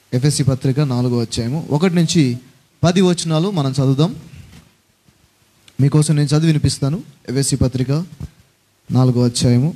FSC పత్రిక నాలుగో అధ్యాయము ఒకటి నుంచి పది వచనాలు మనం చదువుదాం మీకోసం నేను చదివి వినిపిస్తాను ఎఫ్ఎస్సి పత్రిక నాలుగో అధ్యాయము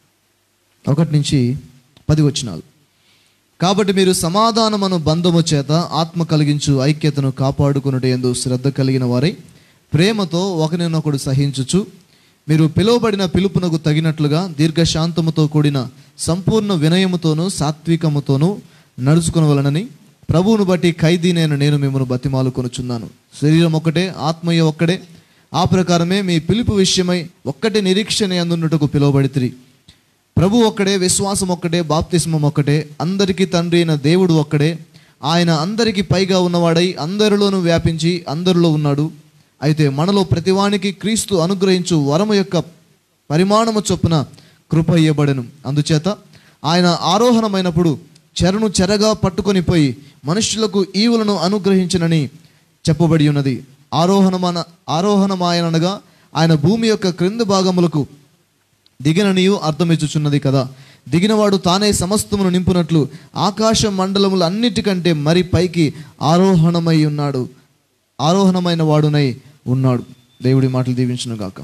ఒకటి నుంచి పది వచనాలు కాబట్టి మీరు సమాధానమను బంధము చేత ఆత్మ కలిగించు ఐక్యతను కాపాడుకున్నట్టు ఎందు శ్రద్ధ కలిగిన వారై ప్రేమతో ఒకరినొకడు సహించుచు మీరు పిలువబడిన పిలుపునకు తగినట్లుగా దీర్ఘశాంతముతో కూడిన సంపూర్ణ వినయముతోనూ సాత్వికముతోనూ నడుచుకునవలనని ప్రభువును బట్టి ఖైదీనైన నేను మిమ్మల్ని బతిమాలుకొనుచున్నాను శరీరం ఒక్కటే ఆత్మయ్య ఒక్కడే ఆ ప్రకారమే మీ పిలుపు విషయమై ఒక్కటే నిరీక్షణ అందున్నట్టుకు పిలువబడితిరి ప్రభు ఒక్కడే విశ్వాసం ఒక్కటే బాప్తిస్మం ఒక్కటే అందరికీ తండ్రి అయిన దేవుడు ఒక్కడే ఆయన అందరికీ పైగా ఉన్నవాడై అందరిలోనూ వ్యాపించి అందరిలో ఉన్నాడు అయితే మనలో ప్రతివానికి క్రీస్తు అనుగ్రహించు వరము యొక్క పరిమాణము చొప్పున కృప ఇయ్యబడెను అందుచేత ఆయన ఆరోహణమైనప్పుడు చెరను చెరగా పట్టుకొని పోయి మనుష్యులకు ఈవులను అనుగ్రహించినని చెప్పబడి ఉన్నది ఆరోహణమన ఆరోహణమాయనగా ఆయన భూమి యొక్క క్రింద భాగములకు దిగిననియు అర్థమిచ్చుచున్నది కదా దిగినవాడు తానే సమస్తమును నింపునట్లు ఆకాశ మండలములు అన్నిటికంటే మరి పైకి ఆరోహణమై ఉన్నాడు ఆరోహణమైన వాడునై ఉన్నాడు దేవుడి మాటలు దీవించును గాక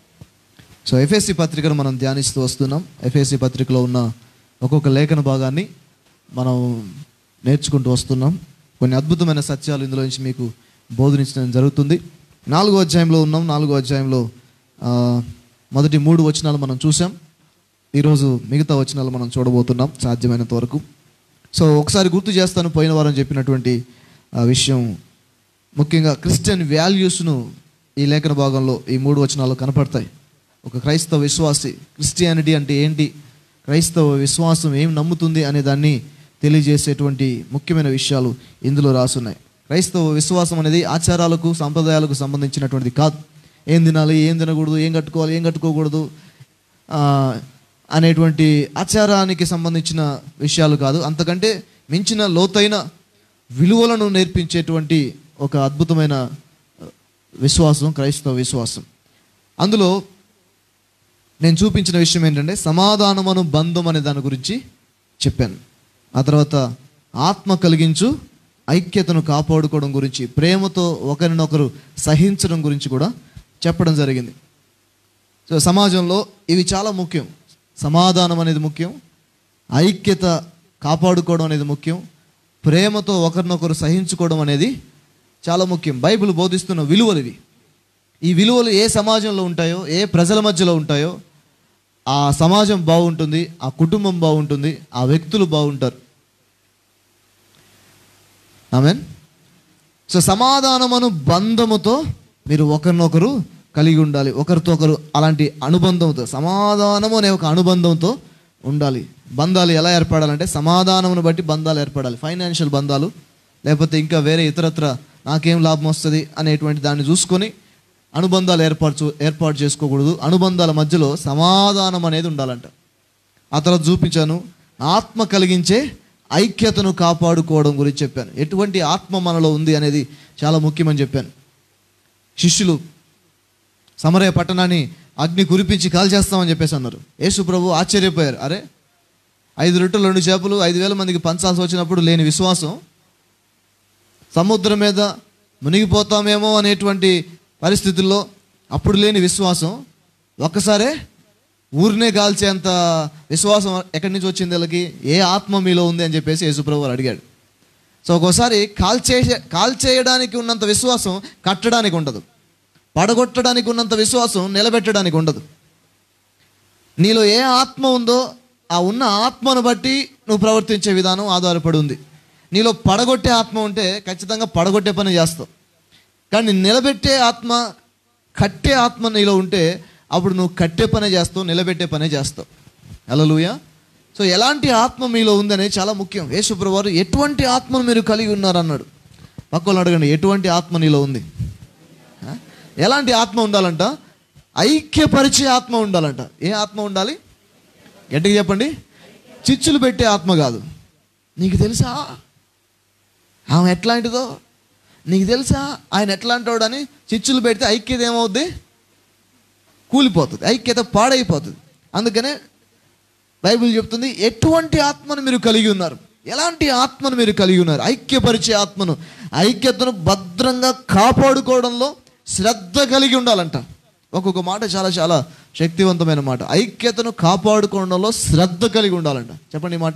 సో ఎఫ్ఎస్సి పత్రికను మనం ధ్యానిస్తూ వస్తున్నాం ఎఫ్ఎస్సి పత్రికలో ఉన్న ఒక్కొక్క లేఖన భాగాన్ని మనం నేర్చుకుంటూ వస్తున్నాం కొన్ని అద్భుతమైన సత్యాలు ఇందులో నుంచి మీకు బోధనించడం జరుగుతుంది నాలుగో అధ్యాయంలో ఉన్నాం నాలుగో అధ్యాయంలో ఆ, మొదటి మూడు వచనాలు మనం చూసాం ఈరోజు మిగతా వచనాలు మనం చూడబోతున్నాం సాధ్యమైనంత వరకు సో ఒకసారి గుర్తు చేస్తాను పోయిన వారం చెప్పినటువంటి ఆ, విషయం ముఖ్యంగా క్రిస్టియన్ వాల్యూస్ను ఈ లేఖన భాగంలో ఈ మూడు వచనాలు కనపడతాయి ఒక క్రైస్తవ విశ్వాసి క్రిస్టియానిటీ అంటే ఏంటి క్రైస్తవ విశ్వాసం ఏం నమ్ముతుంది అనే దాన్ని తెలియజేసేటువంటి ముఖ్యమైన విషయాలు ఇందులో రాసున్నాయి క్రైస్తవ విశ్వాసం అనేది ఆచారాలకు సాంప్రదాయాలకు సంబంధించినటువంటిది కాదు ఏం తినాలి ఏం తినకూడదు ఏం కట్టుకోవాలి ఏం కట్టుకోకూడదు ఆ, అనేటువంటి ఆచారానికి సంబంధించిన విషయాలు కాదు అంతకంటే మించిన లోతైన విలువలను నేర్పించేటువంటి ఒక అద్భుతమైన విశ్వాసం క్రైస్తవ విశ్వాసం అందులో నేను చూపించిన విషయం ఏంటంటే సమాధానమను బంధం అనే దాని గురించి చెప్పాను ఆ తర్వాత ఆత్మ కలిగించు ఐక్యతను కాపాడుకోవడం గురించి ప్రేమతో ఒకరినొకరు సహించడం గురించి కూడా చెప్పడం జరిగింది సో సమాజంలో ఇవి చాలా ముఖ్యం సమాధానం అనేది ముఖ్యం ఐక్యత కాపాడుకోవడం అనేది ముఖ్యం ప్రేమతో ఒకరినొకరు సహించుకోవడం అనేది చాలా ముఖ్యం బైబిల్ బోధిస్తున్న విలువలు ఇవి ఈ విలువలు ఏ సమాజంలో ఉంటాయో ఏ ప్రజల మధ్యలో ఉంటాయో ఆ సమాజం బాగుంటుంది ఆ కుటుంబం బాగుంటుంది ఆ వ్యక్తులు బాగుంటారు ఆమెన్ సో సమాధానమను బంధముతో మీరు ఒకరినొకరు కలిగి ఉండాలి ఒకరితో ఒకరు అలాంటి అనుబంధంతో సమాధానము అనే ఒక అనుబంధంతో ఉండాలి బంధాలు ఎలా ఏర్పడాలంటే సమాధానమును బట్టి బంధాలు ఏర్పడాలి ఫైనాన్షియల్ బంధాలు లేకపోతే ఇంకా వేరే ఇతరత్ర నాకేం లాభం వస్తుంది అనేటువంటి దాన్ని చూసుకొని అనుబంధాలు ఏర్పాటు ఏర్పాటు చేసుకోకూడదు అనుబంధాల మధ్యలో సమాధానం అనేది ఉండాలంట ఆ తర్వాత చూపించాను ఆత్మ కలిగించే ఐక్యతను కాపాడుకోవడం గురించి చెప్పాను ఎటువంటి ఆత్మ మనలో ఉంది అనేది చాలా ముఖ్యమని చెప్పాను శిష్యులు సమరయ పట్టణాన్ని అగ్ని కురిపించి కాల్చేస్తామని చెప్పేసి అన్నారు యేసు ప్రభు ఆశ్చర్యపోయారు అరే ఐదు రొట్టెలు రెండు చేపలు ఐదు వేల మందికి పంచాల్సి వచ్చినప్పుడు లేని విశ్వాసం సముద్రం మీద మునిగిపోతామేమో అనేటువంటి పరిస్థితుల్లో అప్పుడు లేని విశ్వాసం ఒక్కసారే ఊరినే కాల్చేంత విశ్వాసం ఎక్కడి నుంచి వచ్చింది వీళ్ళకి ఏ ఆత్మ మీలో ఉంది అని చెప్పేసి యేసుప్రభు వారు అడిగాడు సో ఒక్కోసారి కాల్చే కాల్చేయడానికి ఉన్నంత విశ్వాసం కట్టడానికి ఉండదు పడగొట్టడానికి ఉన్నంత విశ్వాసం నిలబెట్టడానికి ఉండదు నీలో ఏ ఆత్మ ఉందో ఆ ఉన్న ఆత్మను బట్టి నువ్వు ప్రవర్తించే విధానం ఆధారపడి ఉంది నీలో పడగొట్టే ఆత్మ ఉంటే ఖచ్చితంగా పడగొట్టే పని చేస్తావు కానీ నిలబెట్టే ఆత్మ కట్టే ఆత్మ నీలో ఉంటే అప్పుడు నువ్వు కట్టే పనే చేస్తావు నిలబెట్టే పనే చేస్తావు అలలుయ సో ఎలాంటి ఆత్మ మీలో ఉందనేది చాలా ముఖ్యం యేసుప్రభు వారు ఎటువంటి ఆత్మను మీరు కలిగి ఉన్నారన్నాడు పక్కన అడగండి ఎటువంటి ఆత్మ నీలో ఉంది ఆ? ఎలాంటి ఆత్మ ఉండాలంట ఐక్యపరిచే ఆత్మ ఉండాలంట ఏ ఆత్మ ఉండాలి గట్టిగా చెప్పండి చిచ్చులు పెట్టే ఆత్మ కాదు నీకు తెలుసా ఆమె ఎట్లాంటిదో నీకు తెలుసా ఆయన ఎట్లాంటోడు అని చిచ్చులు పెడితే ఐక్యత ఏమవుద్ది కూలిపోతుంది ఐక్యత పాడైపోతుంది అందుకనే బైబిల్ చెప్తుంది ఎటువంటి ఆత్మను మీరు కలిగి ఉన్నారు ఎలాంటి ఆత్మను మీరు కలిగి ఉన్నారు ఐక్యపరిచే ఆత్మను ఐక్యతను భద్రంగా కాపాడుకోవడంలో శ్రద్ధ కలిగి ఉండాలంట ఒక్కొక్క మాట చాలా చాలా శక్తివంతమైన మాట ఐక్యతను కాపాడుకోవడంలో శ్రద్ధ కలిగి ఉండాలంట చెప్పండి ఈ మాట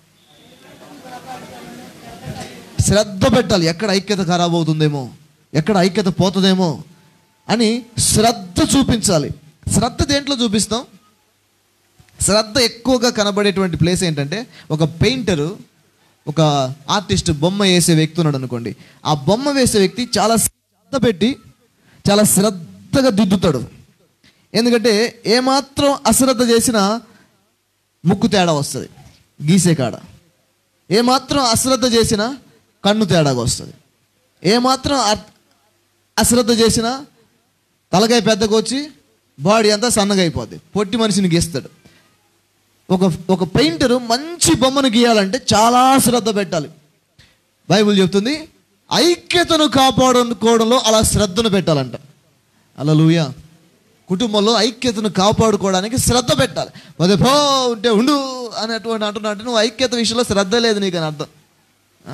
శ్రద్ధ పెట్టాలి ఎక్కడ ఐక్యత ఖరాబ్ అవుతుందేమో ఎక్కడ ఐక్యత పోతుందేమో అని శ్రద్ధ చూపించాలి శ్రద్ధ దేంట్లో చూపిస్తాం శ్రద్ధ ఎక్కువగా కనబడేటువంటి ప్లేస్ ఏంటంటే ఒక పెయింటరు ఒక ఆర్టిస్ట్ బొమ్మ వేసే వ్యక్తి ఉన్నాడు అనుకోండి ఆ బొమ్మ వేసే వ్యక్తి చాలా శ్రద్ధ పెట్టి చాలా శ్రద్ధగా దిద్దుతాడు ఎందుకంటే ఏమాత్రం అశ్రద్ధ చేసినా ముక్కు తేడా వస్తుంది గీసే కాడ ఏమాత్రం అశ్రద్ధ చేసినా కన్ను తేడాగా వస్తుంది ఏమాత్రం అర్- అశ్రద్ధ చేసినా తలకాయ పెద్దగా వచ్చి బాడీ అంతా సన్నగా అయిపోద్ది పొట్టి మనిషిని గీస్తాడు ఒక ఒక పెయింటర్ మంచి బొమ్మను గీయాలంటే చాలా శ్రద్ధ పెట్టాలి బైబిల్ చెప్తుంది ఐక్యతను కాపాడుకోవడంలో అలా శ్రద్ధను పెట్టాలంట అలా లూయా కుటుంబంలో ఐక్యతను కాపాడుకోవడానికి శ్రద్ధ పెట్టాలి పదే పో ఉంటే ఉండు అని అటువంటి అంటున్నా అంటే నువ్వు ఐక్యత విషయంలో శ్రద్ధ లేదు నీకు అని అర్థం ఆ?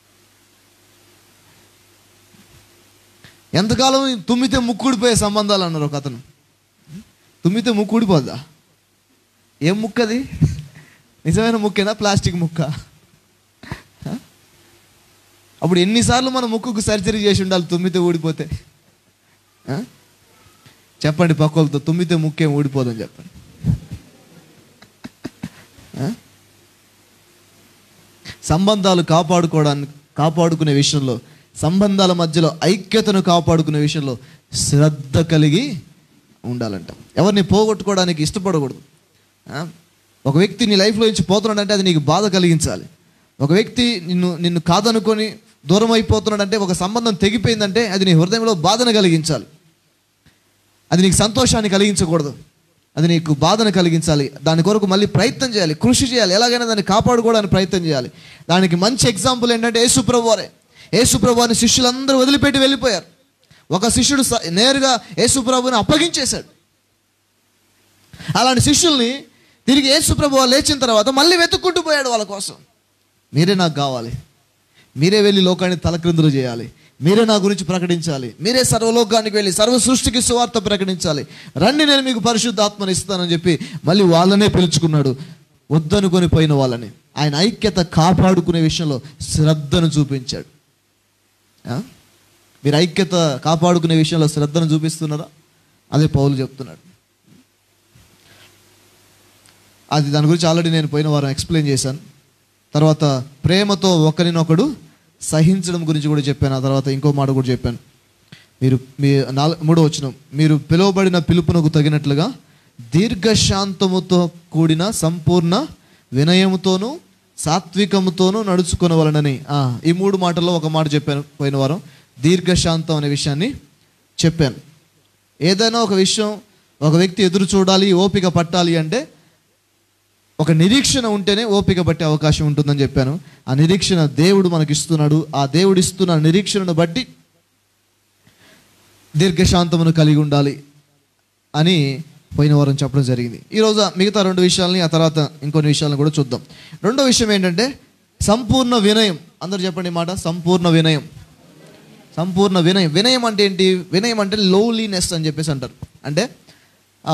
ఎంతకాలం తుమ్మితే ముక్కుడిపోయే సంబంధాలు అన్నారు ఒక అతను తుమ్మితే ముక్కు ఊడిపోద్దా ఏం ముక్క అది నిజమైన ముక్కేనా ప్లాస్టిక్ ముక్క ఆ? అప్పుడు ఎన్నిసార్లు మన ముక్కుకు సర్జరీ చేసి ఉండాలి తుమ్మితే ఊడిపోతే ఆ? చెప్పండి పక్కలతో తుమ్మితే ముక్కేం ఊడిపోదని చెప్పండి ఆ? సంబంధాలు కాపాడుకోవడానికి కాపాడుకునే విషయంలో సంబంధాల మధ్యలో ఐక్యతను కాపాడుకునే విషయంలో శ్రద్ధ కలిగి ఉండాలంట ఎవరిని పోగొట్టుకోవడానికి ఇష్టపడకూడదు ఆ? ఒక వ్యక్తి నీ లైఫ్లో నుంచి పోతున్నాడంటే అది నీకు బాధ కలిగించాలి ఒక వ్యక్తి నిన్ను నిన్ను కాదనుకొని దూరం అయిపోతున్నాడంటే ఒక సంబంధం తెగిపోయిందంటే అది నీ హృదయంలో బాధను కలిగించాలి అది నీకు సంతోషాన్ని కలిగించకూడదు అది నీకు బాధను కలిగించాలి దాని కొరకు మళ్ళీ ప్రయత్నం చేయాలి కృషి చేయాలి ఎలాగైనా దాన్ని కాపాడుకోవడానికి ప్రయత్నం చేయాలి దానికి మంచి ఎగ్జాంపుల్ ఏంటంటే యేసుప్రభు వారే యేసుప్రభు వారిని శిష్యులందరూ వదిలిపెట్టి వెళ్ళిపోయారు ఒక శిష్యుడు స- నేరుగా యేసుప్రభుని అప్పగించేశాడు అలాంటి శిష్యుల్ని తిరిగి యేసుప్రభు వారు లేచిన తర్వాత మళ్ళీ వెతుక్కుంటూ పోయాడు వాళ్ళ కోసం మీరే నాకు కావాలి మీరే వెళ్ళి లోకాన్ని తలక్రిందులు చేయాలి మీరే నా గురించి ప్రకటించాలి మీరే సర్వలోకానికి వెళ్ళి సర్వ సృష్టికి సువార్త ప్రకటించాలి రండి నేను మీకు పరిశుద్ధ ఆత్మని ఇస్తానని చెప్పి మళ్ళీ వాళ్ళనే పిలుచుకున్నాడు వద్దనుకొని పోయిన వాళ్ళని ఆయన ఐక్యత కాపాడుకునే విషయంలో శ్రద్ధను చూపించాడు ఆ? మీరు ఐక్యత కాపాడుకునే విషయంలో శ్రద్ధను చూపిస్తున్నారా అదే పౌలు చెప్తున్నాడు అది దాని గురించి ఆల్రెడీ నేను పోయిన వారం ఎక్స్ప్లెయిన్ చేశాను తర్వాత ప్రేమతో ఒకరినొకడు సహించడం గురించి కూడా చెప్పాను ఆ తర్వాత ఇంకో మాట కూడా చెప్పాను మీరు మీ నాలుగు మూడో వచ్చిన మీరు పిలువబడిన పిలుపునకు తగినట్లుగా దీర్ఘశాంతముతో కూడిన సంపూర్ణ వినయముతోనూ సాత్వికముతోనూ నడుచుకునవలనని ఆ, ఈ మూడు మాటల్లో ఒక మాట చెప్పాను పోయిన వారం దీర్ఘశాంతం అనే విషయాన్ని చెప్పాను ఏదైనా ఒక విషయం ఒక వ్యక్తి ఎదురు చూడాలి ఓపిక పట్టాలి అంటే ఒక నిరీక్షణ ఉంటేనే ఓపిక పట్టే అవకాశం ఉంటుందని చెప్పాను ఆ నిరీక్షణ దేవుడు మనకి ఇస్తున్నాడు ఆ దేవుడు ఇస్తున్న నిరీక్షణను బట్టి దీర్ఘశాంతమును కలిగి ఉండాలి అని పోయిన వారం చెప్పడం జరిగింది ఈరోజు మిగతా రెండు విషయాలని ఆ తర్వాత ఇంకొన్ని విషయాలను కూడా చూద్దాం రెండో విషయం ఏంటంటే సంపూర్ణ వినయం అందరు చెప్పండి ఈ మాట సంపూర్ణ వినయం సంపూర్ణ వినయం వినయం అంటే ఏంటి వినయం అంటే లోలీనెస్ అని చెప్పేసి అంటారు అంటే ఆ,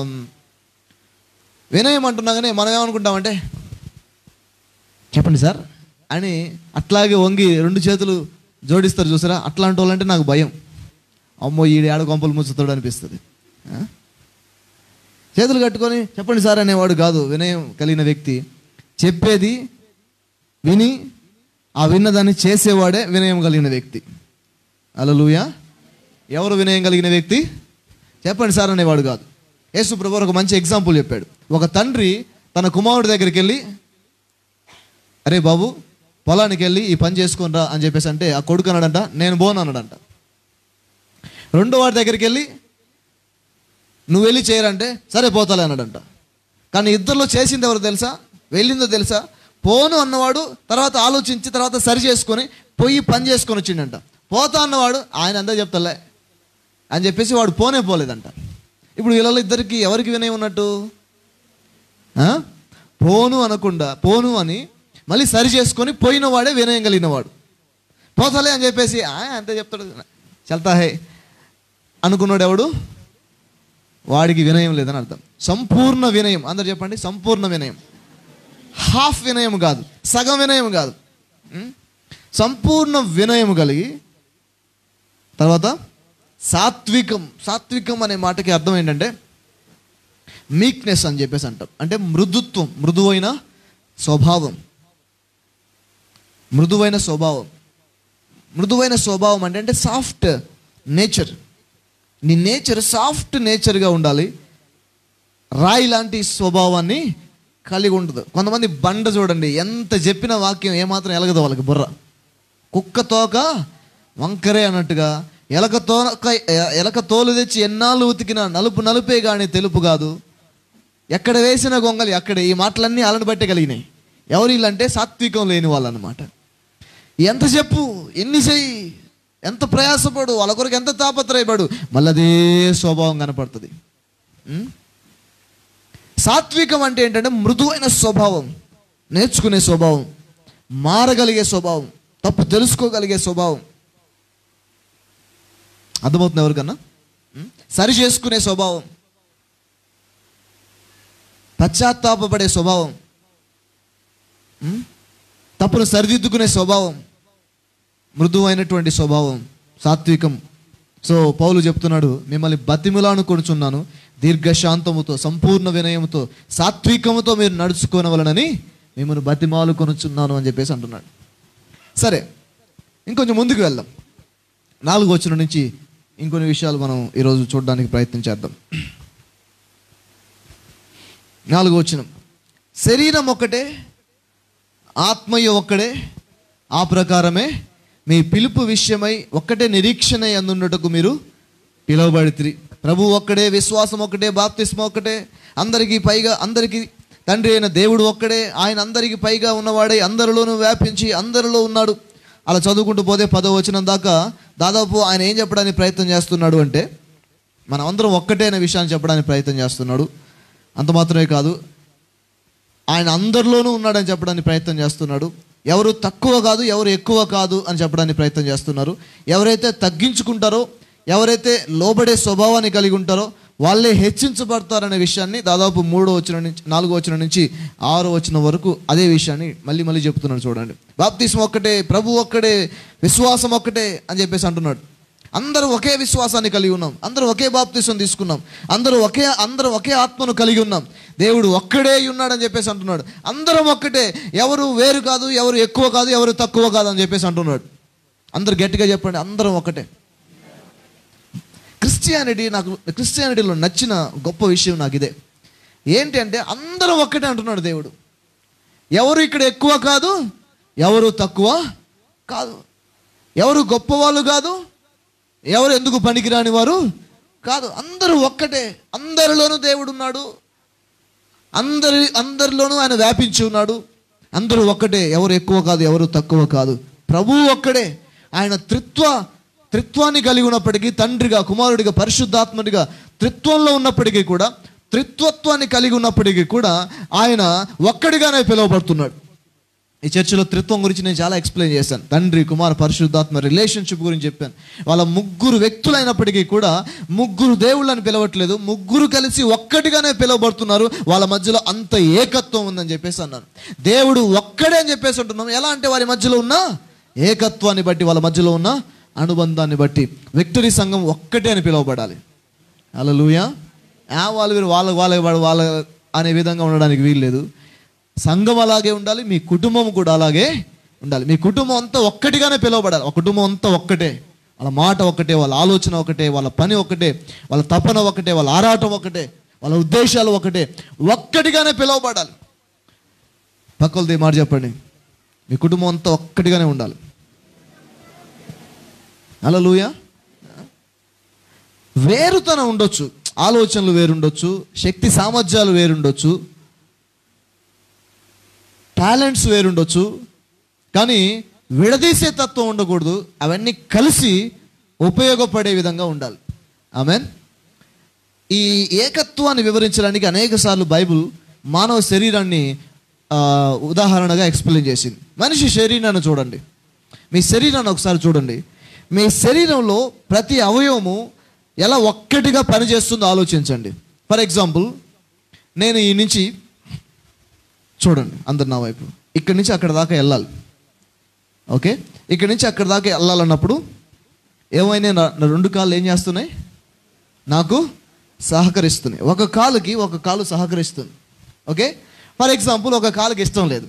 వినయం అంటున్నాగానే మనం ఏమనుకుంటామంటే చెప్పండి సార్ అని అట్లాగే వంగి రెండు చేతులు జోడిస్తారు చూసారా అట్లాంటి వాళ్ళంటే నాకు భయం అమ్మో ఈడు ఏడ కొంపలు ముచ్చుతాడు అనిపిస్తుంది ఆ? చేతులు కట్టుకొని చెప్పండి సార్ అనేవాడు కాదు వినయం కలిగిన వ్యక్తి చెప్పేది విని ఆ విన్నదాన్ని చేసేవాడే వినయం కలిగిన వ్యక్తి అలలుయా ఎవరు వినయం కలిగిన వ్యక్తి చెప్పండి సార్ అనేవాడు కాదు యేసు ప్రభు ఒక మంచి ఎగ్జాంపుల్ చెప్పాడు ఒక తండ్రి తన కుమారుడి దగ్గరికి వెళ్ళి అరే బాబు పొలానికి వెళ్ళి ఈ పని చేసుకొని రా అని చెప్పేసి అంటే ఆ కొడుకు అన్నాడంట నేను బోను అన్నాడంట రెండో వాడి దగ్గరికి వెళ్ళి నువ్వు వెళ్ళి చేయరంటే సరే పోతాలే అన్నాడంట కానీ ఇద్దరిలో చేసింది ఎవరు తెలుసా వెళ్ళిందో తెలుసా పోను అన్నవాడు తర్వాత ఆలోచించి తర్వాత సరి చేసుకొని పోయి పని చేసుకొని వచ్చిండంట పోతా అన్నవాడు ఆయన అంతా చెప్తాలే అని చెప్పేసి వాడు పోనే పోలేదంట ఇప్పుడు వీళ్ళలో ఇద్దరికి ఎవరికి వినయం ఉన్నట్టు ఆ? పోను అనకుండా పోను అని మళ్ళీ సరి చేసుకొని పోయిన వాడే వినయం కలిగినవాడు పోతలే అని చెప్పేసి "ఆ, అంతే చెప్తాడు చల్తా హే అనుకున్నాడు ఎవడు వాడికి వినయం లేదని అర్థం సంపూర్ణ వినయం అందరు చెప్పండి సంపూర్ణ వినయం హాఫ్ వినయం కాదు సగం వినయం కాదు ఉం? సంపూర్ణ వినయం కలిగి తర్వాత సాత్వికం సాత్వికం అనే మాటకి అర్థం ఏంటంటే మీక్నెస్ అని చెప్పేసి అంటాం అంటే మృదుత్వం మృదువైన స్వభావం మృదువైన స్వభావం మృదువైన స్వభావం అంటే అంటే సాఫ్ట్ నేచర్ నీ నేచర్ సాఫ్ట్ నేచర్గా ఉండాలి రాయి లాంటి స్వభావాన్ని కలిగి ఉండదు కొంతమంది బండ చూడండి ఎంత చెప్పిన వాక్యం ఏమాత్రం ఎలగదు వాళ్ళకి బుర్ర కుక్క తోక వంకరే అన్నట్టుగా ఎలక తోక ఎలక తోలు తెచ్చి ఎన్నాళ్ళు ఉతికిన నలుపు నలుపే కానీ తెలుపు కాదు ఎక్కడ వేసిన గొంగలి అక్కడే ఈ మాటలన్నీ అలను బట్టే కలిగినాయి ఎవరు వీళ్ళంటే సాత్వికం లేని వాళ్ళు అనమాట ఎంత చెప్పు ఎన్ని చెయ్యి ఎంత ప్రయాసపడు వాళ్ళ కొరకు ఎంత తాపత్రయపడు మళ్ళీ అదే స్వభావం కనపడుతుంది ఉం? సాత్వికం అంటే ఏంటంటే మృదువైన స్వభావం నేర్చుకునే స్వభావం మారగలిగే స్వభావం తప్పు తెలుసుకోగలిగే స్వభావం అర్థమవుతుంది ఎవరికన్నా ఉం? సరి చేసుకునే స్వభావం పశ్చాత్తాపపడే స్వభావం ఉం? తప్పును సరిదిద్దుకునే స్వభావం మృదువైనటువంటి స్వభావం సాత్వికం సో పౌలు చెప్తున్నాడు మిమ్మల్ని బతిములాను కొడుచున్నాను దీర్ఘశాంతముతో సంపూర్ణ వినయముతో సాత్వికముతో మీరు నడుచుకోనవలనని మిమ్మల్ని బతిమాలు కొనుచున్నాను అని చెప్పేసి అంటున్నాడు సరే ఇంకొంచెం ముందుకు వెళ్దాం నాలుగు వచ్చిన నుంచి ఇంకొన్ని విషయాలు మనం ఈరోజు చూడడానికి ప్రయత్నం చేద్దాం నాలుగు వచ్చిన శరీరం ఒక్కటే ఆత్మయ్య ఒక్కడే ఆ ప్రకారమే మీ పిలుపు విషయమై ఒక్కటే నిరీక్షణ అందున్నటకు మీరు పిలువబడితిరి ప్రభు ఒక్కడే విశ్వాసం ఒక్కటే బాప్తిస్మ ఒక్కటే అందరికీ పైగా అందరికీ తండ్రి అయిన దేవుడు ఒక్కడే ఆయన అందరికీ పైగా ఉన్నవాడే అందరిలోనూ వ్యాపించి అందరిలో ఉన్నాడు అలా చదువుకుంటూ పోతే పదో వచనం దాకా దాదాపు ఆయన ఏం చెప్పడానికి ప్రయత్నం చేస్తున్నాడు అంటే మనం అందరం ఒక్కటే అనే విషయాన్ని చెప్పడానికి ప్రయత్నం చేస్తున్నాడు అంత మాత్రమే కాదు ఆయన అందరిలోనూ ఉన్నాడని చెప్పడానికి ప్రయత్నం చేస్తున్నాడు ఎవరు తక్కువ కాదు ఎవరు ఎక్కువ కాదు అని చెప్పడానికి ప్రయత్నం చేస్తున్నారు ఎవరైతే తగ్గించుకుంటారో ఎవరైతే లోబడే స్వభావాన్ని కలిగి ఉంటారో వాళ్ళే హెచ్చించబడతారనే విషయాన్ని దాదాపు మూడో వచ్చిన నుంచి నాలుగో వచ్చిన నుంచి ఆరో వచ్చిన వరకు అదే విషయాన్ని మళ్ళీ మళ్ళీ చెప్తున్నాడు చూడండి బాప్తిస్మ ఒక్కటే ప్రభు ఒక్కడే విశ్వాసం ఒక్కటే అని చెప్పేసి అంటున్నాడు అందరూ ఒకే విశ్వాసాన్ని కలిగి ఉన్నాం అందరూ ఒకే బాప్తిసం తీసుకున్నాం అందరూ ఒకే అందరూ ఒకే ఆత్మను కలిగి ఉన్నాం దేవుడు ఒక్కడే ఉన్నాడని చెప్పేసి అంటున్నాడు అందరం ఒక్కటే ఎవరు వేరు కాదు ఎవరు ఎక్కువ కాదు ఎవరు తక్కువ కాదు అని చెప్పేసి అంటున్నాడు అందరు గట్టిగా చెప్పండి అందరం ఒకటే క్రిస్టియానిటీ నాకు క్రిస్టియానిటీలో నచ్చిన గొప్ప విషయం నాకు ఇదే ఏంటి అంటే అందరం ఒక్కటే అంటున్నాడు దేవుడు ఎవరు ఇక్కడ ఎక్కువ కాదు ఎవరు తక్కువ కాదు ఎవరు గొప్పవాళ్ళు కాదు ఎవరు ఎందుకు పనికిరాని వారు కాదు అందరూ ఒక్కటే అందరిలోనూ దేవుడు ఉన్నాడు అందరి అందరిలోనూ ఆయన వ్యాపించి ఉన్నాడు అందరూ ఒక్కటే ఎవరు ఎక్కువ కాదు ఎవరు తక్కువ కాదు ప్రభువు ఒక్కడే ఆయన త్రిత్వ త్రిత్వాన్ని కలిగి ఉన్నప్పటికీ తండ్రిగా కుమారుడిగా పరిశుద్ధాత్మడిగా త్రిత్వంలో ఉన్నప్పటికీ కూడా త్రిత్వత్వాన్ని కలిగి ఉన్నప్పటికీ కూడా ఆయన ఒక్కడిగానే పిలువబడుతున్నాడు ఈ చర్చిలో త్రిత్వం గురించి నేను చాలా ఎక్స్ప్లెయిన్ చేశాను తండ్రి కుమార్ పరిశుద్ధాత్మ రిలేషన్షిప్ గురించి చెప్పాను వాళ్ళ ముగ్గురు వ్యక్తులైనప్పటికీ కూడా ముగ్గురు దేవుళ్ళని పిలవట్లేదు ముగ్గురు కలిసి ఒక్కటిగానే పిలువబడుతున్నారు వాళ్ళ మధ్యలో అంత ఏకత్వం ఉందని చెప్పేసి అన్నాను దేవుడు ఒక్కడే అని చెప్పేసి అంటున్నాం ఎలా అంటే వారి మధ్యలో ఉన్న ఏకత్వాన్ని బట్టి వాళ్ళ మధ్యలో ఉన్న అనుబంధాన్ని బట్టి విక్టరీ సంఘం ఒక్కటే అని పిలువబడాలి అలా లూయా వాళ్ళు వీరు వాళ్ళ వాళ్ళ వాళ్ళ వాళ్ళ అనే విధంగా ఉండడానికి వీల్లేదు సంఘం అలాగే ఉండాలి మీ కుటుంబం కూడా అలాగే ఉండాలి మీ కుటుంబం అంతా ఒక్కటిగానే పిలువబడాలి ఒక కుటుంబం అంతా ఒక్కటే వాళ్ళ మాట ఒకటే వాళ్ళ ఆలోచన ఒకటే వాళ్ళ పని ఒకటే వాళ్ళ తపన ఒకటే వాళ్ళ ఆరాటం ఒకటే వాళ్ళ ఉద్దేశాలు ఒకటే ఒక్కటిగానే పిలువబడాలి పక్కలది మాట చెప్పండి మీ కుటుంబం అంతా ఒక్కటిగానే ఉండాలి అలా లూయా వేరుతనం ఉండొచ్చు ఆలోచనలు వేరుండొచ్చు శక్తి సామర్థ్యాలు వేరుండొచ్చు టాలెంట్స్ వేరుండొచ్చు కానీ విడదీసే తత్వం ఉండకూడదు అవన్నీ కలిసి ఉపయోగపడే విధంగా ఉండాలి ఆమెన్ ఈ ఏకత్వాన్ని వివరించడానికి అనేక సార్లు బైబుల్ మానవ శరీరాన్ని ఆ, ఉదాహరణగా ఎక్స్ప్లెయిన్ చేసింది మనిషి శరీరాన్ని చూడండి మీ శరీరాన్ని ఒకసారి చూడండి మీ శరీరంలో ప్రతి అవయవము ఎలా ఒక్కటిగా పనిచేస్తుందో ఆలోచించండి ఫర్ ఎగ్జాంపుల్ నేను ఈ నుంచి చూడండి అందరు నా వైపు ఇక్కడి నుంచి అక్కడ దాకా వెళ్ళాలి ఓకే ఇక్కడి నుంచి అక్కడ దాకా వెళ్ళాలన్నప్పుడు ఏమైనా నా నా రెండు కాళ్ళు ఏం చేస్తున్నాయి నాకు సహకరిస్తున్నాయి ఒక కాలుకి ఒక కాలు సహకరిస్తుంది ఓకే ఫర్ ఎగ్జాంపుల్ ఒక కాలుకి ఇష్టం లేదు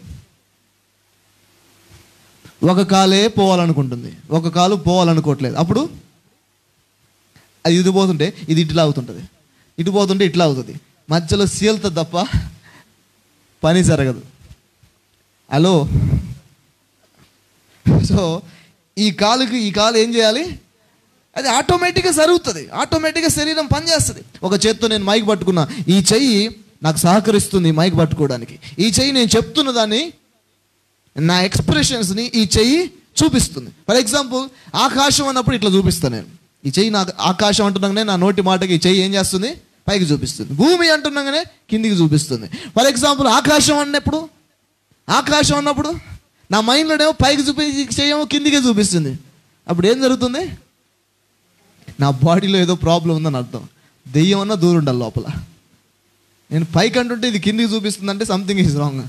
ఒక కాలే పోవాలనుకుంటుంది ఒక కాలు పోవాలనుకోవట్లేదు అప్పుడు అది ఇటు పోతుంటే ఇది ఇట్లా అవుతుంటుంది ఇటు పోతుంటే ఇట్లా అవుతుంది మధ్యలో సీల్తో తప్ప పని జరగదు హలో సో ఈ కాలుకి ఈ కాలు ఏం చేయాలి అది ఆటోమేటిక్గా జరుగుతుంది ఆటోమేటిక్గా శరీరం పనిచేస్తుంది ఒక చేత్తో నేను మైక్ పట్టుకున్నా ఈ చెయ్యి నాకు సహకరిస్తుంది ఈ మైక్ పట్టుకోవడానికి ఈ చెయ్యి నేను చెప్తున్న దాన్ని నా ఎక్స్ప్రెషన్స్ని ఈ చెయ్యి చూపిస్తుంది ఫర్ ఎగ్జాంపుల్ ఆకాశం అన్నప్పుడు ఇట్లా చూపిస్తాను నేను ఈ చెయ్యి నాకు ఆకాశం అంటున్నాగానే నా నోటి మాటకి ఈ చెయ్యి ఏం చేస్తుంది పైకి చూపిస్తుంది భూమి అంటున్నాగానే కిందికి చూపిస్తుంది ఫర్ ఎగ్జాంపుల్ ఆకాశం అన్నప్పుడు ఆకాశం అన్నప్పుడు నా మైండ్లోనేమో పైకి చూపించి చెయ్యేమో కిందికే చూపిస్తుంది అప్పుడు ఏం జరుగుతుంది నా బాడీలో ఏదో ప్రాబ్లం ఉందని అర్థం దెయ్యం అన్న దూరం ఉండాలి లోపల నేను పైకి అంటుంటే ఇది కిందికి చూపిస్తుంది అంటే సంథింగ్ ఈజ్ రాంగ్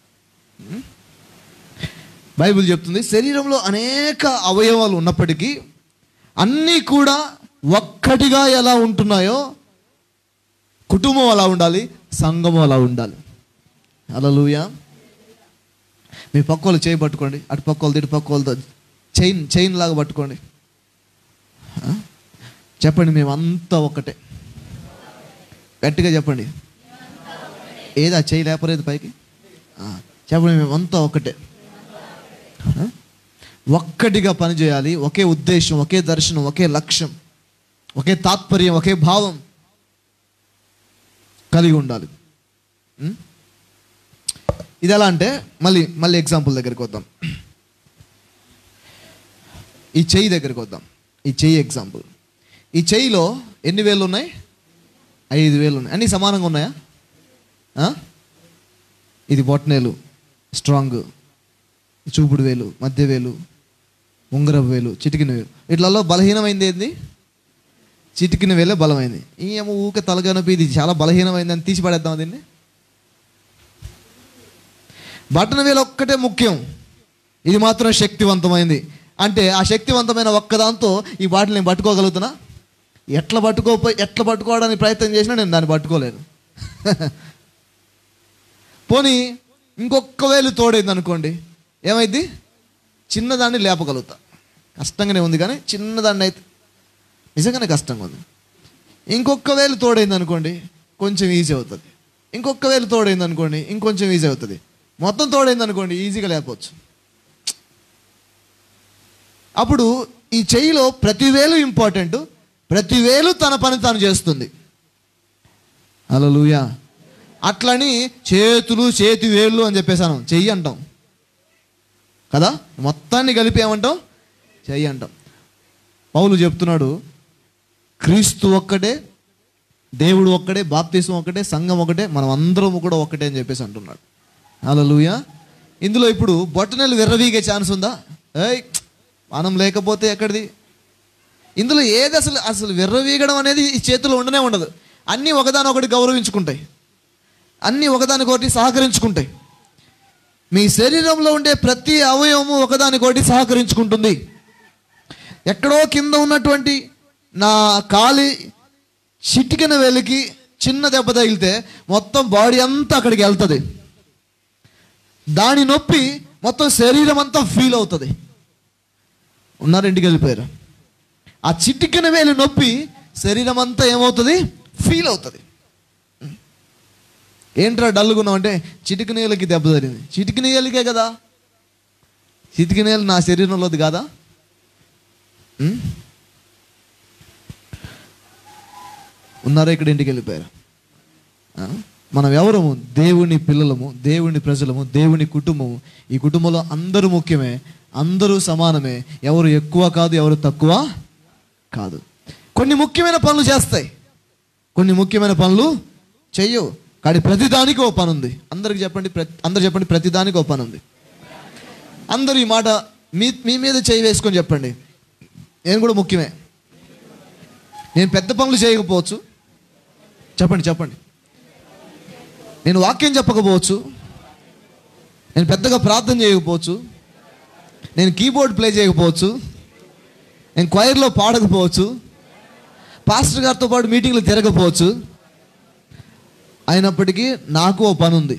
బైబిల్ చెప్తుంది శరీరంలో అనేక అవయవాలు ఉన్నప్పటికీ అన్నీ కూడా ఒక్కటిగా ఎలా ఉంటున్నాయో కుటుంబం అలా ఉండాలి సంఘం అలా ఉండాలి అలలుయా మీ పక్క వాళ్ళు చేయి పట్టుకోండి అటు పక్క వాళ్ళది ఇటు పక్క వాళ్ళతో చైన్ చైన్ లాగా పట్టుకోండి ఆ? చెప్పండి మేమంతా ఒక్కటే గట్టిగా చెప్పండి ఏది ఆ చేయి లేపలేదు పైకి ఆ, చెప్పండి మేమంతా ఒక్కటే ఆ? ఒక్కటిగా పనిచేయాలి ఒకే ఉద్దేశం ఒకే దర్శనం ఒకే లక్ష్యం ఒకే తాత్పర్యం ఒకే భావం కలిగి ఉండాలి ఉం? ఇది ఎలా అంటే మళ్ళీ మళ్ళీ ఎగ్జాంపుల్ దగ్గరికి వద్దాం ఈ చెయ్యి దగ్గరికి వద్దాం ఈ చెయ్యి ఎగ్జాంపుల్ ఈ చెయ్యిలో ఎన్ని వేలు ఉన్నాయి ఐదు వేలు ఉన్నాయి అన్నీ సమానంగా ఉన్నాయా ఆ? ఇది బొట్నేలు స్ట్రాంగ్ చూపుడు వేలు మధ్య వేలు ఉంగరపు వేలు చిటికిన వేలు వీటిలలో బలహీనమైంది ఏంది చిటికిన వేలే బలమైంది ఈ ఏమో ఊకే తలగనపి ఇది చాలా బలహీనమైంది అని తీసి పడేద్దాం దీన్ని బటన్ వేలు ఒక్కటే ముఖ్యం ఇది మాత్రం శక్తివంతమైంది అంటే ఆ శక్తివంతమైన ఒక్కదాంతో ఈ బాటిల్ నేను పట్టుకోగలుగుతున్నా ఎట్లా పట్టుకోపోయి ఎట్లా పట్టుకోవడానికి ప్రయత్నం చేసినా నేను దాన్ని పట్టుకోలేను పోనీ ఇంకొక వేలు తోడైంది అనుకోండి ఏమైంది చిన్నదాన్ని లేపగలుగుతా కష్టంగానే ఉంది కానీ చిన్నదాన్ని అయితే నిజంగానే కష్టంగా ఉంది ఇంకొక వేలు తోడైంది అనుకోండి కొంచెం ఈజీ అవుతుంది ఇంకొక వేలు తోడైంది అనుకోండి ఇంకొంచెం ఈజీ అవుతుంది మొత్తం తోడైంది అనుకోండి ఈజీగా లేపవచ్చు అప్పుడు ఈ చెయ్యిలో ప్రతి వేలు ఇంపార్టెంట్ ప్రతి వేలు తన పని తాను చేస్తుంది అలలుయా అట్లని చేతులు చేతి వేళ్ళు అని చెప్పేసాను చెయ్యి అంటాం కదా మొత్తాన్ని కలిపి ఏమంటాం చెయ్యి అంటాం పౌలు చెప్తున్నాడు క్రీస్తు ఒక్కటే దేవుడు ఒక్కడే బాప్తీసం ఒక్కటే సంఘం ఒకటే మనం అందరం కూడా ఒక్కటే అని చెప్పేసి అంటున్నాడు అలలుయ ఇందులో ఇప్పుడు బొట్టనెలు విర్రవీగే ఛాన్స్ ఉందా ఏయ్ మనం లేకపోతే ఎక్కడిది ఇందులో ఏది అసలు అసలు విర్రవీగడం అనేది ఈ చేతిలో ఉండనే ఉండదు అన్నీ ఒకదానొకటి గౌరవించుకుంటాయి అన్నీ ఒకదానికొకటి సహకరించుకుంటాయి మీ శరీరంలో ఉండే ప్రతి అవయవము ఒకదానికొకటి సహకరించుకుంటుంది ఎక్కడో కింద ఉన్నటువంటి నా కాలి చిటికిన వెలికి చిన్న దెబ్బ తగిలితే మొత్తం బాడీ అంతా అక్కడికి వెళ్తుంది దాని నొప్పి మొత్తం శరీరం అంతా ఫీల్ అవుతుంది ఉన్నారు ఇంటికి వెళ్ళిపోయారు ఆ చిటికిన వేలు నొప్పి శరీరం అంతా ఏమవుతుంది ఫీల్ అవుతుంది ఏంట్రా డల్గున్నావు అంటే చిటికిన వేలకి దెబ్బ తగిలింది చిటికిన వేలకే కదా చిటికిన వేలు నా శరీరంలోది కాదా ఉం? ఉన్నారా ఇక్కడ ఇంటికి వెళ్ళిపోయారు ఆ? మనం ఎవరము దేవుని పిల్లలము దేవుని ప్రజలము దేవుని కుటుంబము ఈ కుటుంబంలో అందరూ ముఖ్యమే అందరూ సమానమే ఎవరు ఎక్కువ కాదు ఎవరు తక్కువ కాదు కొన్ని ముఖ్యమైన పనులు చేస్తాయి కొన్ని ముఖ్యమైన పనులు చెయ్యవు కానీ ప్రతిదానికి ఓ పని ఉంది అందరికి చెప్పండి ప్రతి అందరు చెప్పండి ప్రతిదానికి ఓ పని ఉంది అందరూ ఈ మాట మీ మీ మీద చేయి వేసుకొని చెప్పండి నేను కూడా ముఖ్యమే నేను పెద్ద పనులు చేయకపోవచ్చు చెప్పండి చెప్పండి నేను వాక్యం చెప్పకపోవచ్చు నేను పెద్దగా ప్రార్థన చేయకపోవచ్చు నేను కీబోర్డ్ ప్లే చేయకపోవచ్చు నేను క్వైర్లో పాడకపోవచ్చు పాస్టర్ గారితో పాటు మీటింగ్లు తిరగకపోవచ్చు అయినప్పటికీ నాకు ఓ పని ఉంది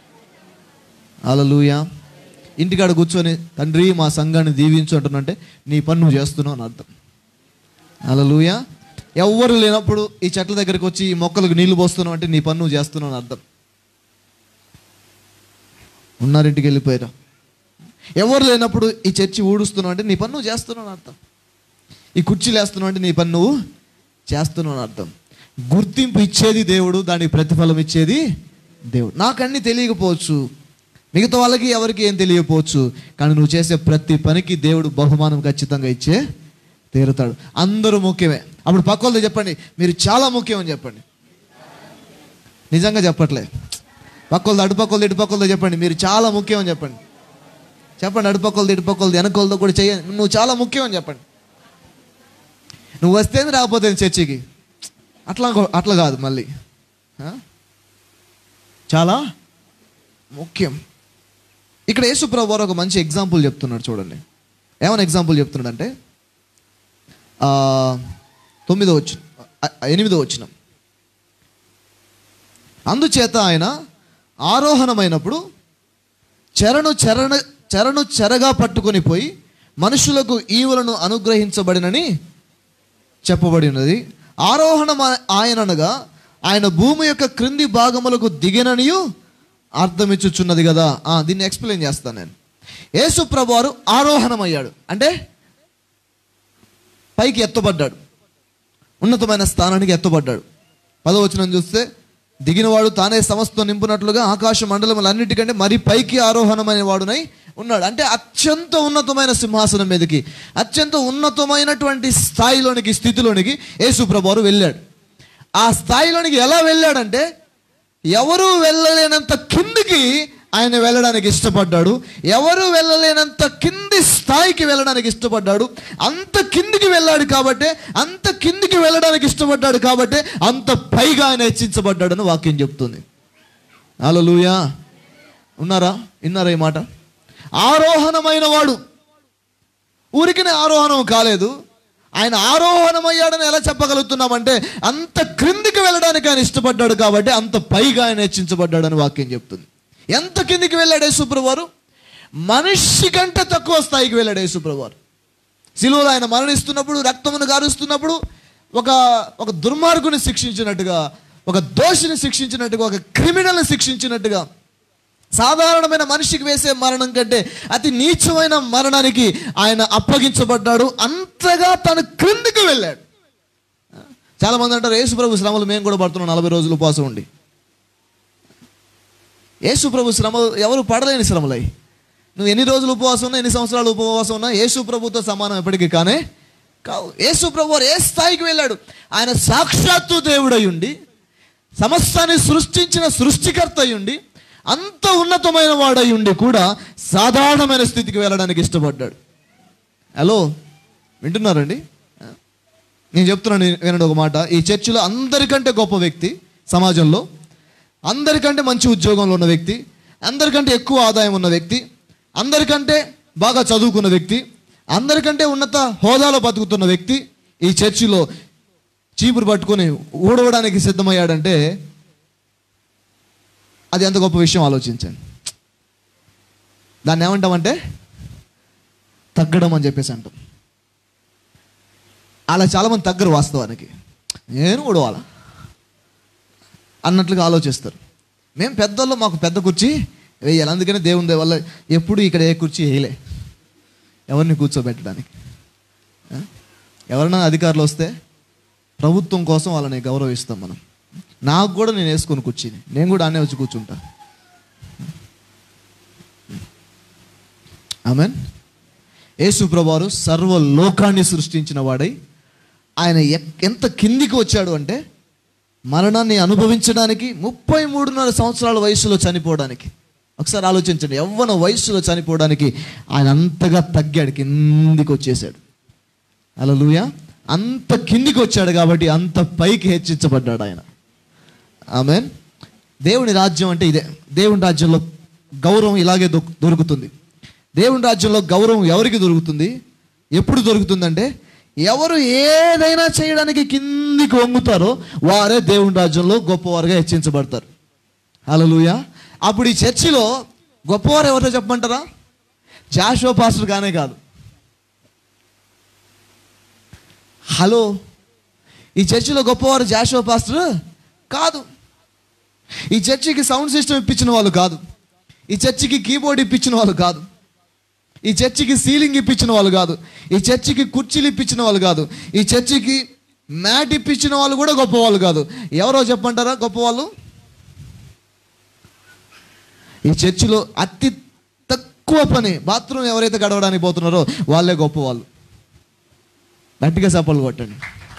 అలలుయ ఇంటికాడ కూర్చొని తండ్రి మా సంఘాన్ని దీవించు అంటున్నంటే నీ పని నువ్వు చేస్తున్నావు అని అర్థం అలలుయ ఎవ్వరు లేనప్పుడు ఈ చెట్ల దగ్గరికి వచ్చి ఈ మొక్కలకు నీళ్లు పోస్తున్నావు అంటే నీ పని నువ్వు చేస్తున్నావు అని అర్థం ఉన్నారింటికి వెళ్ళిపోయారా ఎవరు లేనప్పుడు ఈ చర్చి ఊడుస్తున్నావు అంటే నీ పని నువ్వు చేస్తున్నావు అని అర్థం ఈ కుర్చీలు వేస్తున్నావు అంటే నీ పని నువ్వు చేస్తున్నావు అని అర్థం గుర్తింపు ఇచ్చేది దేవుడు దానికి ప్రతిఫలం ఇచ్చేది దేవుడు నాకన్నీ తెలియకపోవచ్చు మిగతా వాళ్ళకి ఎవరికి ఏం తెలియకపోవచ్చు కానీ నువ్వు చేసే ప్రతి పనికి దేవుడు బహుమానం ఖచ్చితంగా ఇచ్చే తీరుతాడు అందరూ ముఖ్యమే అప్పుడు పక్క వాళ్ళతో చెప్పండి మీరు చాలా ముఖ్యం అని చెప్పండి నిజంగా చెప్పట్లే పక్కలతో అడుపక్కలతో ఇటుపక్కలతో చెప్పండి మీరు చాలా ముఖ్యం అని చెప్పండి చెప్పండి అడుపక్కలతో ఇటుపక్కలతో వెనకొలతో కూడా చేయ నువ్వు చాలా ముఖ్యం అని చెప్పండి నువ్వు వస్తేనే రాకపోతే చర్చికి అట్లా అట్లా కాదు మళ్ళీ ఆ? చాలా ముఖ్యం ఇక్కడ యేసుప్రభు వారు ఒక మంచి ఎగ్జాంపుల్ చెప్తున్నాడు చూడండి ఏమైనా ఎగ్జాంపుల్ చెప్తున్నాడంటే ఆ, తొమ్మిదో వచ్చిన ఎనిమిదో వచ్చిన అందుచేత ఆయన ఆరోహణమైనప్పుడు చెరను చెరను చెరను చెరగా పట్టుకొని పోయి మనుషులకు ఈవులను అనుగ్రహించబడినని చెప్పబడి ఉన్నది ఆరోహణం ఆ- ఆయననగా ఆయన భూమి యొక్క క్రింది భాగములకు దిగిననియు అర్థమిచ్చుచున్నది కదా ఆ, దీన్ని ఎక్స్ప్లెయిన్ చేస్తాను నేను యేసు ప్రభువారు ఆరోహణమయ్యాడు అంటే పైకి ఎత్తబడ్డాడు ఉన్నతమైన స్థానానికి ఎత్తబడ్డాడు పదవచనం చూస్తే దిగినవాడు తానే సమస్తం నింపునట్లుగా ఆకాశ మండలములన్నిటికంటే మరి పైకి ఆరోహణమైన వాడునై ఉన్నాడు అంటే అత్యంత ఉన్నతమైన సింహాసనం మీదకి అత్యంత ఉన్నతమైనటువంటి స్థాయిలోనికి స్థితిలోనికి యేసు ప్రభువారు వెళ్ళాడు ఆ స్థాయిలోనికి ఎలా వెళ్ళాడంటే ఎవరు వెళ్ళలేనంత కిందికి ఆయన వెళ్ళడానికి ఇష్టపడ్డాడు ఎవరు వెళ్ళలేనంత కింది స్థాయికి వెళ్ళడానికి ఇష్టపడ్డాడు అంత కిందికి వెళ్ళాడు కాబట్టి అంత కిందికి వెళ్ళడానికి ఇష్టపడ్డాడు కాబట్టి అంత పైగా ఆయన హెచ్చించబడ్డాడని వాక్యం చెప్తుంది హల్లెలూయా ఉన్నారా విన్నారా ఈ మాట ఆరోహణమైన వాడు ఊరికనే ఆరోహణం కాలేదు ఆయన ఆరోహణమయ్యాడని ఎలా చెప్పగలుగుతున్నామంటే అంత క్రిందికి వెళ్ళడానికి ఆయన ఇష్టపడ్డాడు కాబట్టి అంత పైగా ఆయన హెచ్చించబడ్డాడని వాక్యం చెప్తుంది ఎంత కిందికి వెళ్ళాడు యేసుప్రభువారు మనిషి కంటే తక్కువ స్థాయికి వెళ్ళాడు యేసుప్రభువారు సిలువలో ఆయన మరణిస్తున్నప్పుడు రక్తమును గారుస్తున్నప్పుడు ఒక ఒక దుర్మార్గుని శిక్షించినట్టుగా ఒక దోషిని శిక్షించినట్టుగా ఒక క్రిమినల్ని శిక్షించినట్టుగా సాధారణమైన మనిషికి వేసే మరణం కంటే అతి నీచమైన మరణానికి ఆయన అప్పగించబడ్డాడు అంతగా తను క్రిందికి వెళ్ళాడు చాలా మంది అంటారు యేసు ప్రభు శ్రమలు మేము కూడా పడుతున్నాం నలభై రోజులు ఉపవాసం ఉండి యేసు ప్రభు శ్రమ ఎవరు పడలేని శ్రమలై నువ్వు ఎన్ని రోజులు ఉపవాసం ఉన్నా ఎన్ని సంవత్సరాలు ఉపవాసం ఉన్నా యేసు ప్రభుతో సమానం ఎప్పటికీ కానే కావు యేసు ప్రభు వారు ఏ స్థాయికి వెళ్ళాడు ఆయన సాక్షాత్తు దేవుడై ఉండి సమస్తాన్ని సృష్టించిన సృష్టికర్త అయి ఉండి అంత ఉన్నతమైన వాడై ఉండి కూడా సాధారణమైన స్థితికి వెళ్ళడానికి ఇష్టపడ్డాడు హలో వింటున్నారండి నేను చెప్తున్నాను వినండి ఒక మాట ఈ చర్చిలో అందరికంటే గొప్ప వ్యక్తి సమాజంలో అందరికంటే మంచి ఉద్యోగంలో ఉన్న వ్యక్తి అందరికంటే ఎక్కువ ఆదాయం ఉన్న వ్యక్తి అందరికంటే బాగా చదువుకున్న వ్యక్తి అందరికంటే ఉన్నత హోదాలో బతుకుతున్న వ్యక్తి ఈ చర్చిలో చీపురు పట్టుకొని ఊడవడానికి సిద్ధమయ్యాడంటే అది ఎంత గొప్ప విషయం ఆలోచించండి దాన్ని ఏమంటామంటే తగ్గడం అని చెప్పేసి అంటాం అలా చాలామంది తగ్గరు వాస్తవానికి నేను ఊడవాలా అన్నట్లుగా ఆలోచిస్తారు మేము పెద్దోళ్ళు మాకు పెద్ద కుర్చీ వేయాలి అందుకని దేవుని దయ వల్ల ఎప్పుడు ఇక్కడ ఏ కుర్చీ వేయలే ఎవరిని కూర్చోబెట్టడానికి ఆ? ఎవరైనా అధికారులు వస్తే ప్రభుత్వం కోసం వాళ్ళని గౌరవిస్తాం మనం నాకు కూడా నేను వేసుకొని కూర్చుని నేను కూడా అన్నీ వచ్చి కూర్చుంటా ఆమెన్ యేసు ప్రభువారు సర్వ లోకాన్ని సృష్టించిన వాడై ఆయన ఎక్- ఎంత కిందికి వచ్చాడు అంటే మరణాన్ని అనుభవించడానికి ముప్పై మూడున్నర సంవత్సరాల వయసులో చనిపోవడానికి ఒకసారి ఆలోచించండి యవ్వన వయసులో చనిపోవడానికి ఆయన అంతగా తగ్గాడు కిందికి వచ్చేసాడు అలలుయ అంత కిందికి వచ్చాడు కాబట్టి అంత పైకి హెచ్చించబడ్డాడు ఆయన ఆమె దేవుని రాజ్యం అంటే ఇదే దేవుని రాజ్యంలో గౌరవం ఇలాగే దొ- దొరుకుతుంది దేవుని రాజ్యంలో గౌరవం ఎవరికి దొరుకుతుంది ఎప్పుడు దొరుకుతుందంటే ఎవరు ఏదైనా చేయడానికి కిందికి వంగుతారో వారే దేవుని రాజ్యంలో గొప్పవారుగా హెచ్చించబడతారు హల్లెలూయ అప్పుడు ఈ చర్చిలో గొప్పవారు ఎవరో చెప్పమంటారా జాషో పాస్టర్ గానే కాదు హలో ఈ చర్చిలో గొప్పవారు జాషో పాస్టర్ కాదు ఈ చర్చికి సౌండ్ సిస్టమ్ ఇప్పించిన వాళ్ళు కాదు ఈ చర్చికి కీబోర్డ్ ఇప్పించిన వాళ్ళు కాదు ఈ చర్చికి సీలింగ్ ఇప్పించిన వాళ్ళు కాదు ఈ చర్చికి కుర్చీలు ఇప్పించిన వాళ్ళు కాదు ఈ చర్చికి మ్యాట్ ఇప్పించిన వాళ్ళు కూడా గొప్ప వాళ్ళు కాదు ఎవరో చెప్పంటారా గొప్ప వాళ్ళు ఈ చర్చిలో అతి తక్కువ పని బాత్రూమ్ ఎవరైతే గడవడానికి పోతున్నారో వాళ్ళే గొప్ప వాళ్ళు గట్టిగా చప్పలు కొట్టండి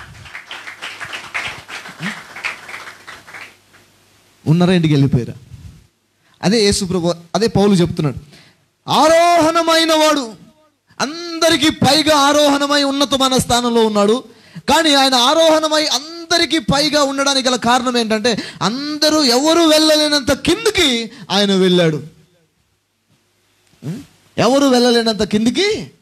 ఉన్నారా ఇంటికి వెళ్ళిపోయారా అదే యేసుప్రభు అదే పౌలు చెప్తున్నాడు ఆరోహణమైన వాడు అందరికీ పైగా ఆరోహణమై ఉన్నతమైన స్థానంలో ఉన్నాడు కానీ ఆయన ఆరోహణమై అందరికీ పైగా ఉండడానికి గల కారణం ఏంటంటే అందరూ ఎవరు వెళ్ళలేనంత కిందికి ఆయన వెళ్ళాడు ఉం? ఎవరు వెళ్ళలేనంత కిందికి